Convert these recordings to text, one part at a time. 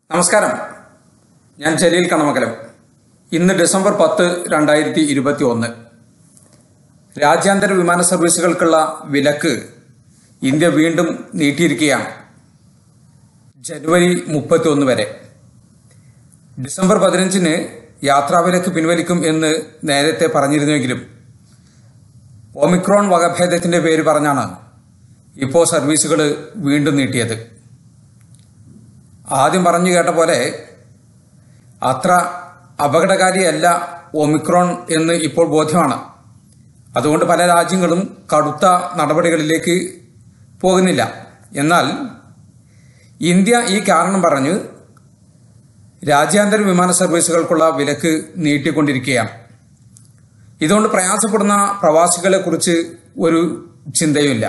നമസ്കാരം ഞാൻ ജലീൽ കണമകലം ഇന്ന് ഡിസംബർ പത്ത് രണ്ടായിരത്തി ഇരുപത്തി ഒന്ന് രാജ്യാന്തര വിമാന സർവീസുകൾക്കുള്ള വിലക്ക് ഇന്ത്യ വീണ്ടും നീട്ടിയിരിക്കുകയാണ് ജനുവരി മുപ്പത്തി ഒന്ന് വരെ ഡിസംബർ പതിനഞ്ചിന് യാത്രാവിലക്ക് പിൻവലിക്കും എന്ന് നേരത്തെ പറഞ്ഞിരുന്നുവെങ്കിലും ഒമിക്രോൺ വകഭേദത്തിന്റെ പേര് പറഞ്ഞാണ് ഇപ്പോൾ സർവീസുകൾ വീണ്ടും നീട്ടിയത് ആദ്യം പറഞ്ഞു കേട്ട പോലെ അത്ര അപകടകാരിയല്ല ഒമിക്രോൺ എന്ന് ഇപ്പോൾ ബോധ്യമാണ് അതുകൊണ്ട് പല രാജ്യങ്ങളും കടുത്ത നടപടികളിലേക്ക് പോകുന്നില്ല എന്നാൽ ഇന്ത്യ ഈ കാരണം പറഞ്ഞ് രാജ്യാന്തര വിമാന സർവീസുകൾക്കുള്ള വിലക്ക് നീട്ടിക്കൊണ്ടിരിക്കുകയാണ് ഇതുകൊണ്ട് പ്രയാസപ്പെടുന്ന പ്രവാസികളെ കുറിച്ച് ഒരു ചിന്തയുമില്ല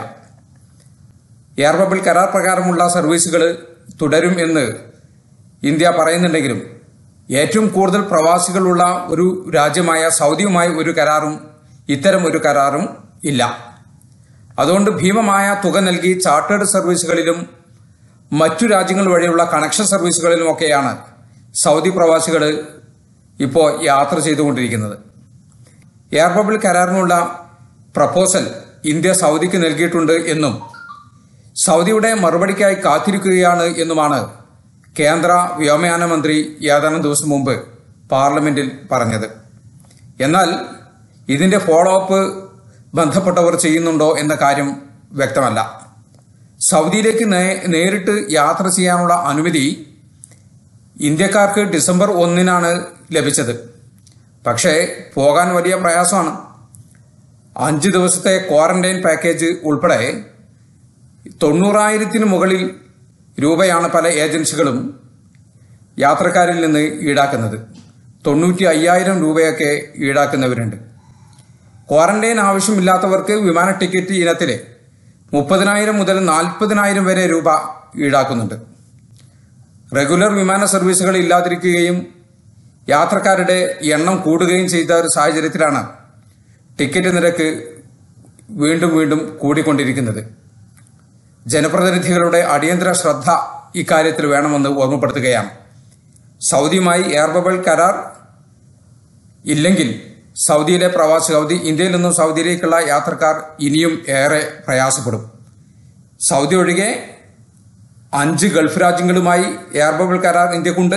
എയർ ബബിൾ കരാർ പ്രകാരമുള്ള സർവീസുകൾ തുടരും എന്ന് ഇന്ത്യ പറയുന്നുണ്ടെങ്കിലും ഏറ്റവും കൂടുതൽ പ്രവാസികളുള്ള ഒരു രാജ്യമായ സൗദിയുമായി ഒരു കരാറും ഇത്തരം ഒരു കരാറും ഇല്ല അതുകൊണ്ട് ഭീമമായ തുക നൽകി ചാർട്ടേഡ് സർവീസുകളിലും മറ്റു രാജ്യങ്ങൾ വഴിയുള്ള കണക്ഷൻ സർവീസുകളിലുമൊക്കെയാണ് സൗദി പ്രവാസികൾ ഇപ്പോൾ യാത്ര ചെയ്തുകൊണ്ടിരിക്കുന്നത് എയർ ബബിൾ കരാറിനുള്ള പ്രപ്പോസൽ ഇന്ത്യ സൗദിക്ക് നൽകിയിട്ടുണ്ട് എന്നും സൗദിയുടെ മറുപടിക്കായി കാത്തിരിക്കുകയാണ് എന്നുമാണ് കേന്ദ്ര വ്യോമയാന മന്ത്രി ഏതാനും ദിവസം മുമ്പ് പാർലമെന്റിൽ പറഞ്ഞത് എന്നാൽ ഇതിന്റെ ഫോളോ അപ്പ് ബന്ധപ്പെട്ടവർ ചെയ്യുന്നുണ്ടോ എന്ന കാര്യം വ്യക്തമല്ല സൗദിയിലേക്ക് നേ- നേരിട്ട് യാത്ര ചെയ്യാനുള്ള അനുമതി ഇന്ത്യക്കാർക്ക് ഡിസംബർ ഒന്നിനാണ് ലഭിച്ചത് പക്ഷേ പോകാൻ വലിയ പ്രയാസമാണ് അഞ്ച് ദിവസത്തെ ക്വാറന്റൈൻ പാക്കേജ് ഉൾപ്പെടെ തൊണ്ണൂറായിരത്തിന് മുകളിൽ രൂപയാണ് പല ഏജൻസികളും യാത്രക്കാരിൽ നിന്ന് ഈടാക്കുന്നത് തൊണ്ണൂറ്റി അയ്യായിരം രൂപയൊക്കെ ഈടാക്കുന്നവരുണ്ട് ക്വാറന്റൈൻ ആവശ്യമില്ലാത്തവർക്ക് വിമാന ടിക്കറ്റ് ഇനത്തിലെ മുപ്പതിനായിരം മുതൽ നാൽപ്പതിനായിരം വരെ രൂപ ഈടാക്കുന്നുണ്ട് റെഗുലർ വിമാന സർവീസുകൾ ഇല്ലാതിരിക്കുകയും യാത്രക്കാരുടെ എണ്ണം കൂടുകയും ചെയ്ത ഒരു സാഹചര്യത്തിലാണ് ടിക്കറ്റ് നിരക്ക് വീണ്ടും വീണ്ടും കൂടിക്കൊണ്ടിരിക്കുന്നത് ജനപ്രതിനിധികളുടെ അടിയന്തര ശ്രദ്ധ ഇക്കാര്യത്തിൽ വേണമെന്ന് ഓർമ്മപ്പെടുത്തുകയാണ് സൗദിയുമായി എയർ ബബിൾ കരാർ ഇല്ലെങ്കിൽ സൗദിയിലെ പ്രവാസി സൗദി ഇന്ത്യയിൽ നിന്നും സൗദിയിലേക്കുള്ള യാത്രക്കാർ ഇനിയും ഏറെ പ്രയാസപ്പെടും സൗദി ഒഴികെ അഞ്ച് ഗൾഫ് രാജ്യങ്ങളുമായി എയർ ബബിൾ കരാർ ഇന്ത്യക്കുണ്ട്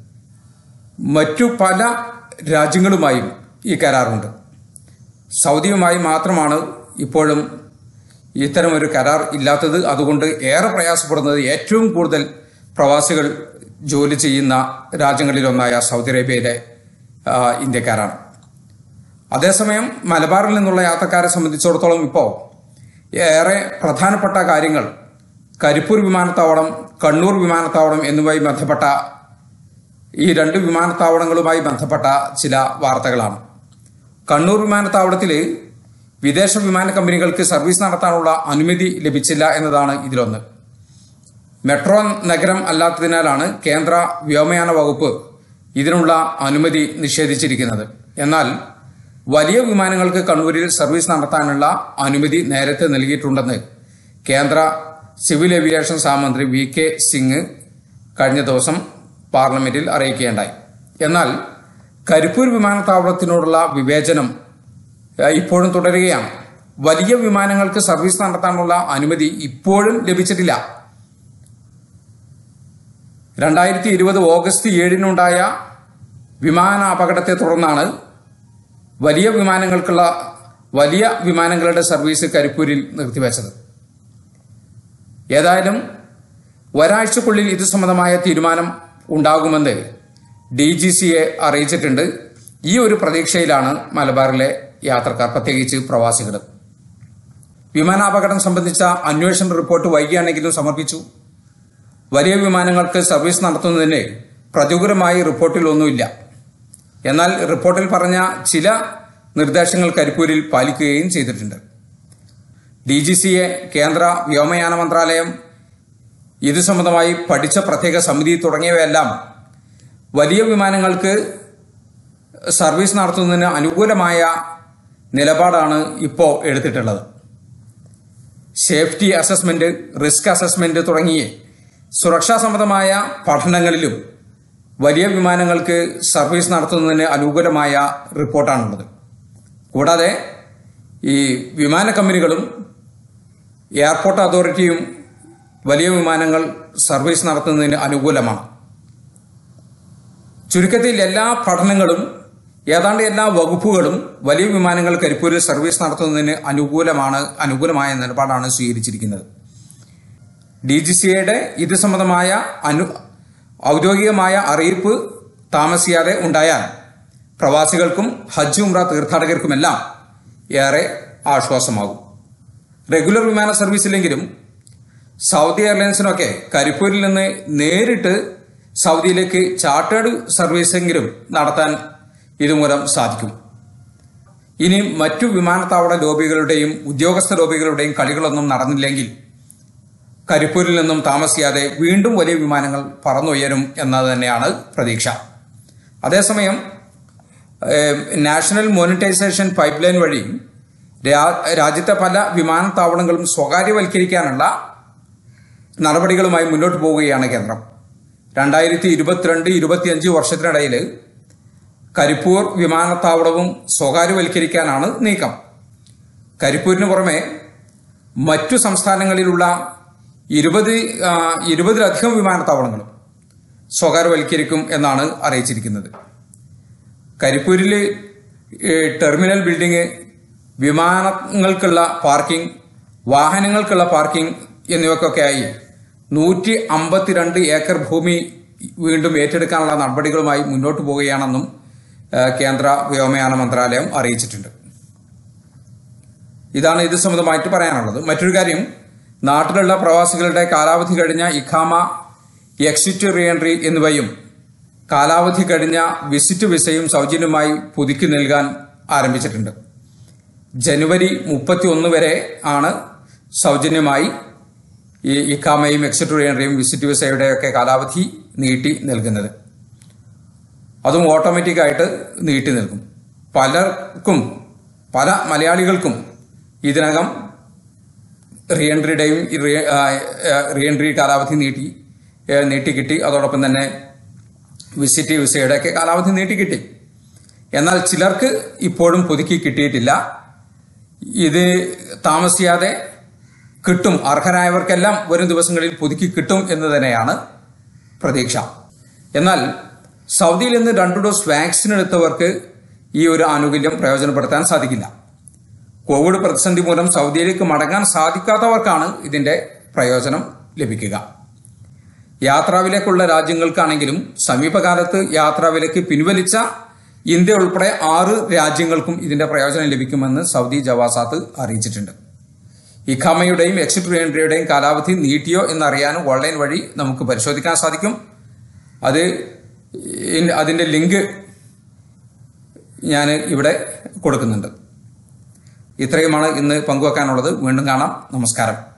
മറ്റു പല രാജ്യങ്ങളുമായും ഈ കരാറുണ്ട് സൗദിയുമായി മാത്രമാണ് ഇപ്പോഴും ഇത്തരമൊരു കരാർ ഇല്ലാത്തത് അതുകൊണ്ട് ഏറെ പ്രയാസപ്പെടുന്നത് ഏറ്റവും കൂടുതൽ പ്രവാസികൾ ജോലി ചെയ്യുന്ന രാജ്യങ്ങളിലൊന്നായ സൗദി അറേബ്യയിലെ ആ, ഇന്ത്യക്കാരാണ് അതേസമയം മലബാറിൽ നിന്നുള്ള യാത്രക്കാരെ സംബന്ധിച്ചിടത്തോളം ഇപ്പോൾ ഏറെ പ്രധാനപ്പെട്ട കാര്യങ്ങൾ കരിപ്പൂർ വിമാനത്താവളം കണ്ണൂർ വിമാനത്താവളം എന്നിവയുമായി ബന്ധപ്പെട്ട ഈ രണ്ട് വിമാനത്താവളങ്ങളുമായി ബന്ധപ്പെട്ട ചില വാർത്തകളാണ് കണ്ണൂർ വിമാനത്താവളത്തിൽ വിദേശ വിമാന കമ്പനികൾക്ക് സർവീസ് നടത്താനുള്ള അനുമതി ലഭിച്ചില്ല എന്നതാണ് ഇതിലൊന്ന് മെട്രോ നഗരം അല്ലാത്തതിനാലാണ് കേന്ദ്ര വ്യോമയാന വകുപ്പ് ഇതിനുള്ള അനുമതി നിഷേധിച്ചിരിക്കുന്നത് എന്നാൽ വലിയ വിമാനങ്ങൾക്ക് കണ്ണൂരിൽ സർവീസ് നടത്താനുള്ള അനുമതി നേരത്തെ നൽകിയിട്ടുണ്ടെന്ന് കേന്ദ്ര സിവിൽ ഏവിയേഷൻ സഹമന്ത്രി വി കെ സിംഗ് കഴിഞ്ഞ ദിവസം പാർലമെന്റിൽ അറിയിക്കുകയുണ്ടായി എന്നാൽ കരിപ്പൂർ വിമാനത്താവളത്തിനോടുള്ള വിവേചനം ഏഹ്, ഇപ്പോഴും തുടരുകയാണ് വലിയ വിമാനങ്ങൾക്ക് സർവീസ് നടത്താനുള്ള അനുമതി ഇപ്പോഴും ലഭിച്ചിട്ടില്ല രണ്ടായിരത്തി ഇരുപത് ഓഗസ്റ്റ് ഏഴിനുണ്ടായ വിമാന അപകടത്തെ തുടർന്നാണ് വലിയ വിമാനങ്ങൾക്കുള്ള വലിയ വിമാനങ്ങളുടെ സർവീസ് കരിപ്പൂരിൽ നിർത്തിവെച്ചത് ഏതായാലും ഒരാഴ്ചക്കുള്ളിൽ ഇത് സംബന്ധമായ തീരുമാനം ഉണ്ടാകുമെന്ന് ഡി ജി സിയെ അറിയിച്ചിട്ടുണ്ട് ഈ ഒരു പ്രതീക്ഷയിലാണ് മലബാറിലെ യാത്രക്കാർ പ്രത്യേകിച്ച് പ്രവാസികൾ വിമാനാപകടം സംബന്ധിച്ച അന്വേഷണ റിപ്പോർട്ട് വൈകിയാണെങ്കിലും സമർപ്പിച്ചു വലിയ വിമാനങ്ങൾക്ക് സർവീസ് നടത്തുന്നതിന് പ്രതികൂലമായി റിപ്പോർട്ടിൽ ഒന്നുമില്ല എന്നാൽ റിപ്പോർട്ടിൽ പറഞ്ഞ ചില നിർദ്ദേശങ്ങൾ കരിപ്പൂരിൽ പാലിക്കുകയും ചെയ്തിട്ടുണ്ട് ഡി ജി സിയെ കേന്ദ്ര വ്യോമയാന മന്ത്രാലയം ഇത് സംബന്ധമായി പഠിച്ച പ്രത്യേക സമിതി തുടങ്ങിയവയെല്ലാം വലിയ വിമാനങ്ങൾക്ക് സർവീസ് നടത്തുന്നതിന് അനുകൂലമായ നിലപാടാണ് ഇപ്പോൾ എടുത്തിട്ടുള്ളത് സേഫ്റ്റി അസസ്മെന്റ് റിസ്ക് അസസ്മെന്റ് തുടങ്ങിയ സുരക്ഷാ സംബന്ധമായ പഠനങ്ങളിലും വലിയ വിമാനങ്ങൾക്ക് സർവീസ് നടത്തുന്നതിന് അനുകൂലമായ റിപ്പോർട്ടാണുള്ളത് കൂടാതെ ഈ വിമാന കമ്പനികളും എയർപോർട്ട് അതോറിറ്റിയും വലിയ വിമാനങ്ങൾ സർവീസ് നടത്തുന്നതിന് അനുകൂലമാണ് ചുരുക്കത്തിൽ എല്ലാ പഠനങ്ങളും ഏതാണ്ട് എല്ലാ വകുപ്പുകളും വലിയ വിമാനങ്ങൾ കരിപ്പൂരിൽ സർവീസ് നടത്തുന്നതിന് അനുകൂലമാണ് അനുകൂലമായ നിലപാടാണ് സ്വീകരിച്ചിരിക്കുന്നത് ഡി ജി സിയുടെ ഇത് സംബന്ധമായ അനു ഔദ്യോഗികമായ അറിയിപ്പ് താമസിയാതെ ഉണ്ടായാൽ പ്രവാസികൾക്കും ഹജ്ജ് ഉംറ തീർത്ഥാടകർക്കുമെല്ലാം ഏറെ ആശ്വാസമാകും റെഗുലർ വിമാന സർവീസിലെങ്കിലും സൗദി എയർലൈൻസിനൊക്കെ കരിപ്പൂരിൽ നിന്ന് നേരിട്ട് സൗദിയിലേക്ക് ചാർട്ടേഡ് സർവീസെങ്കിലും നടത്താൻ ഇതുമൂലം സാധിക്കും ഇനി മറ്റു വിമാനത്താവള ലോബികളുടെയും ഉദ്യോഗസ്ഥ ലോബികളുടെയും കളികളൊന്നും നടന്നില്ലെങ്കിൽ കരിപ്പൂരിൽ നിന്നും താമസിയാതെ വീണ്ടും വലിയ വിമാനങ്ങൾ പറന്നുയരും എന്നത് തന്നെയാണ് പ്രതീക്ഷ അതേസമയം ഏഹ്, നാഷണൽ മോണിറ്റൈസേഷൻ പൈപ്പ് ലൈൻ വഴി രാ- രാജ്യത്തെ പല വിമാനത്താവളങ്ങളും സ്വകാര്യവൽക്കരിക്കാനുള്ള നടപടികളുമായി മുന്നോട്ട് പോവുകയാണ് കേന്ദ്രം രണ്ടായിരത്തി ഇരുപത്തിരണ്ട് ഇരുപത്തിയഞ്ച് വർഷത്തിനിടയിൽ കരിപ്പൂർ വിമാനത്താവളവും സ്വകാര്യവൽക്കരിക്കാനാണ് നീക്കം കരിപ്പൂരിന് പുറമെ മറ്റു സംസ്ഥാനങ്ങളിലുള്ള ഇരുപത് ആ, ഇരുപതിലധികം വിമാനത്താവളങ്ങളും സ്വകാര്യവൽക്കരിക്കും എന്നാണ് അറിയിച്ചിരിക്കുന്നത് കരിപ്പൂരിൽ ഈ ടെർമിനൽ ബിൽഡിംഗ് വിമാനങ്ങൾക്കുള്ള പാർക്കിംഗ് വാഹനങ്ങൾക്കുള്ള പാർക്കിംഗ് എന്നിവയ്ക്കൊക്കെയായി നൂറ്റി അമ്പത്തിരണ്ട് ഏക്കർ ഭൂമി വീണ്ടും ഏറ്റെടുക്കാനുള്ള നടപടികളുമായി മുന്നോട്ട് പോവുകയാണെന്നും ആ, കേന്ദ്ര വ്യോമയാന മന്ത്രാലയം അറിയിച്ചിട്ടുണ്ട് ഇതാണ് ഇത് സംബന്ധമായിട്ട് പറയാനുള്ളത് മറ്റൊരു കാര്യം നാട്ടിലുള്ള പ്രവാസികളുടെ കാലാവധി കഴിഞ്ഞ ഇഖാമ എക്സിറ്റ് റീഎൻട്രി എന്നിവയും കാലാവധി കഴിഞ്ഞ വിസിറ്റ് വിസയും സൗജന്യമായി പുതുക്കി നൽകാൻ ആരംഭിച്ചിട്ടുണ്ട് ജനുവരി മുപ്പത്തി ഒന്ന് വരെ ആണ് സൗജന്യമായി ഈ ഇഖാമയും എക്സിറ്റ് റീഎൻട്രിയും വിസിറ്റ് വിസയുടെയൊക്കെ കാലാവധി നീട്ടി നൽകുന്നത് അതും ഓട്ടോമാറ്റിക്കായിട്ട് നീട്ടി നൽകും പലർക്കും പല മലയാളികൾക്കും ഇതിനകം റീഎൻട്രിയുടെയും റീഎൻട്രി കാലാവധി നീട്ടി ഏ, നീട്ടി കിട്ടി അതോടൊപ്പം തന്നെ വിസിറ്റ് വിസയുടെ ഒക്കെ കാലാവധി നീട്ടി കിട്ടി എന്നാൽ ചിലർക്ക് ഇപ്പോഴും പുതുക്കി കിട്ടിയിട്ടില്ല ഇത് താമസിയാതെ കിട്ടും അർഹരായവർക്കെല്ലാം വരും ദിവസങ്ങളിൽ പുതുക്കി കിട്ടും എന്ന് തന്നെയാണ് പ്രതീക്ഷ എന്നാൽ സൗദിയിൽ നിന്ന് രണ്ടു ഡോസ് വാക്സിൻ എടുത്തവർക്ക് ഈ ഒരു ആനുകൂല്യം പ്രയോജനപ്പെടുത്താൻ സാധിക്കില്ല കോവിഡ് പ്രതിസന്ധി മൂലം സൗദിയിലേക്ക് മടങ്ങാൻ സാധിക്കാത്തവർക്കാണ് ഇതിന്റെ പ്രയോജനം ലഭിക്കുക യാത്രാവിലേക്കുള്ള രാജ്യങ്ങൾക്കാണെങ്കിലും സമീപകാലത്ത് യാത്രാവിലേക്ക് പിൻവലിച്ച ഇന്ത്യ ഉൾപ്പെടെ ആറ് രാജ്യങ്ങൾക്കും ഇതിന്റെ പ്രയോജനം ലഭിക്കുമെന്ന് സൗദി ജവാസാത്ത് അറിയിച്ചിട്ടുണ്ട് ഇഖാമയുടെയും എക്സിറ്റ് റീഎൻട്രിയുടെയും കാലാവധി നീട്ടിയോ എന്നറിയാനും ഓൺലൈൻ വഴി നമുക്ക് പരിശോധിക്കാൻ സാധിക്കും അത് ഇൻ- അതിന്റെ ലിങ്ക് ഞാൻ ഇവിടെ കൊടുക്കുന്നുണ്ട് ഇത്രയുമാണ് ഇന്ന് പങ്കുവെക്കാനുള്ളത് വീണ്ടും കാണാം നമസ്കാരം